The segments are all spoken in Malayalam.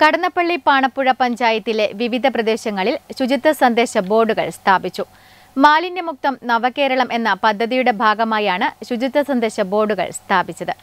കടന്നപ്പള്ളി പാണപ്പുഴ പഞ്ചായത്തിലെ വിവിധ പ്രദേശങ്ങളിൽ ശുചിത്വ സന്ദേശ ബോർഡുകൾ സ്ഥാപിച്ചു മാലിന്യമുക്തം നവകേരളം എന്ന പദ്ധതിയുടെ ഭാഗമായാണ് ശുചിത്വ സന്ദേശ ബോർഡുകൾ സ്ഥാപിച്ചത്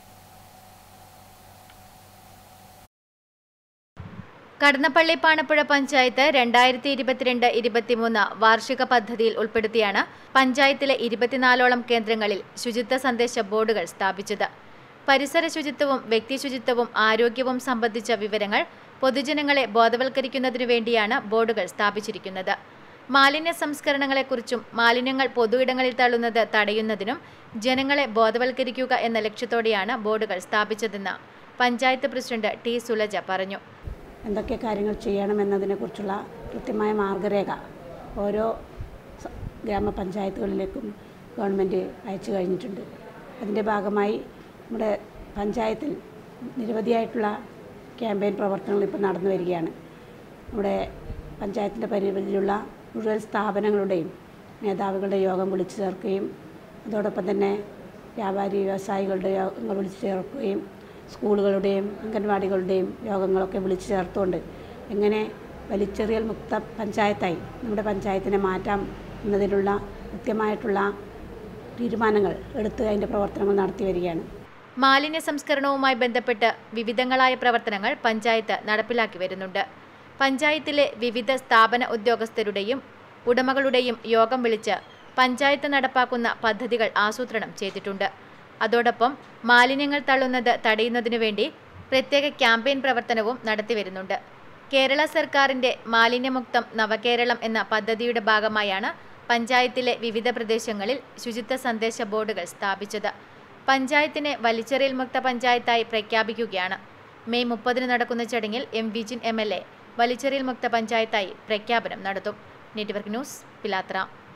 കടന്നപ്പള്ളി പാണപ്പുഴ പഞ്ചായത്ത് രണ്ടായിരത്തി ഇരുപത്തിരണ്ട് ഇരുപത്തിമൂന്ന് വാർഷിക പദ്ധതിയിൽ ഉൾപ്പെടുത്തിയാണ് പഞ്ചായത്തിലെ ഇരുപത്തിനാലോളം കേന്ദ്രങ്ങളിൽ ശുചിത്വ സന്ദേശ ബോർഡുകൾ സ്ഥാപിച്ചത് പരിസര ശുചിത്വവും വ്യക്തി ശുചിത്വവും ആരോഗ്യവും സംബന്ധിച്ച വിവരങ്ങൾ പൊതുജനങ്ങളെ ബോധവൽക്കരിക്കുന്നതിനു വേണ്ടിയാണ് ബോർഡുകൾ സ്ഥാപിച്ചിരിക്കുന്നത് മാലിന്യ സംസ്കരണങ്ങളെക്കുറിച്ചും മാലിന്യങ്ങൾ പൊതുയിടങ്ങളിൽ തള്ളുന്നത് തടയുന്നതിനും ജനങ്ങളെ ബോധവൽക്കരിക്കുക എന്ന ലക്ഷ്യത്തോടെയാണ് ബോർഡുകൾ സ്ഥാപിച്ചതെന്ന് പഞ്ചായത്ത് പ്രസിഡന്റ് ടി സുലജ പറഞ്ഞു എന്തൊക്കെ കാര്യങ്ങൾ ചെയ്യണമെന്നതിനെക്കുറിച്ചുള്ള കൃത്യമായ മാർഗരേഖ ഓരോ സ- ഗ്രാമപഞ്ചായത്തുകളിലേക്കും ഗവൺമെൻറ് അയച്ചു കഴിഞ്ഞിട്ടുണ്ട് അതിൻ്റെ ഭാഗമായി നമ്മുടെ പഞ്ചായത്തിൽ നിരവധിയായിട്ടുള്ള ക്യാമ്പയിൻ പ്രവർത്തനങ്ങൾ ഇപ്പോൾ നടന്നു വരികയാണ് നമ്മുടെ പഞ്ചായത്തിൻ്റെ പരിധിയിലുള്ള മുഴുവൻ സ്ഥാപനങ്ങളുടെയും മേധാവികളുടെ യോഗം വിളിച്ചു ചേർക്കുകയും അതോടൊപ്പം തന്നെ വ്യാപാരി വ്യവസായികളുടെ യോഗങ്ങൾ വിളിച്ചു ചേർക്കുകയും സ്കൂളുകളുടെയും അംഗൻവാടികളുടെയും യോഗങ്ങളൊക്കെ വിളിച്ചു ചേർത്തുകൊണ്ട് എങ്ങനെ വലിച്ചെറിയൽ മുക്ത പഞ്ചായത്തായി നമ്മുടെ പഞ്ചായത്തിനെ മാറ്റാം എന്നതിനുള്ള കൃത്യമായിട്ടുള്ള തീരുമാനങ്ങൾ എടുത്ത് അതിൻ്റെ പ്രവർത്തനങ്ങൾ നടത്തി വരികയാണ് മാലിന്യ സംസ്കരണവുമായി ബന്ധപ്പെട്ട് വിവിധങ്ങളായ പ്രവർത്തനങ്ങൾ പഞ്ചായത്ത് നടപ്പിലാക്കി വരുന്നുണ്ട് പഞ്ചായത്തിലെ വിവിധ സ്ഥാപന ഉദ്യോഗസ്ഥരുടെയും ഉടമകളുടെയും യോഗം വിളിച്ച് പഞ്ചായത്ത് നടപ്പാക്കുന്ന പദ്ധതികൾ ആസൂത്രണം ചെയ്തിട്ടുണ്ട് അതോടൊപ്പം മാലിന്യങ്ങൾ തള്ളുന്നത് തടയുന്നതിനു വേണ്ടി പ്രത്യേക ക്യാമ്പയിൻ പ്രവർത്തനവും നടത്തി വരുന്നുണ്ട് കേരള സർക്കാരിന്റെ മാലിന്യമുക്തം നവകേരളം എന്ന പദ്ധതിയുടെ ഭാഗമായാണ് പഞ്ചായത്തിലെ വിവിധ പ്രദേശങ്ങളിൽ ശുചിത്വ സന്ദേശ ബോർഡുകൾ സ്ഥാപിച്ചത് പഞ്ചായത്തിനെ വലിച്ചെറിയൽ മുക്ത പഞ്ചായത്തായി പ്രഖ്യാപിക്കുകയാണ് മെയ് മുപ്പതിന് നടക്കുന്ന ചടങ്ങിൽ M Vijin M L A വലിച്ചെറിയൽ മുക്ത പഞ്ചായത്തായി പ്രഖ്യാപനം നടത്തും നെറ്റ്വർക്ക് ന്യൂസ് പിലാത്ര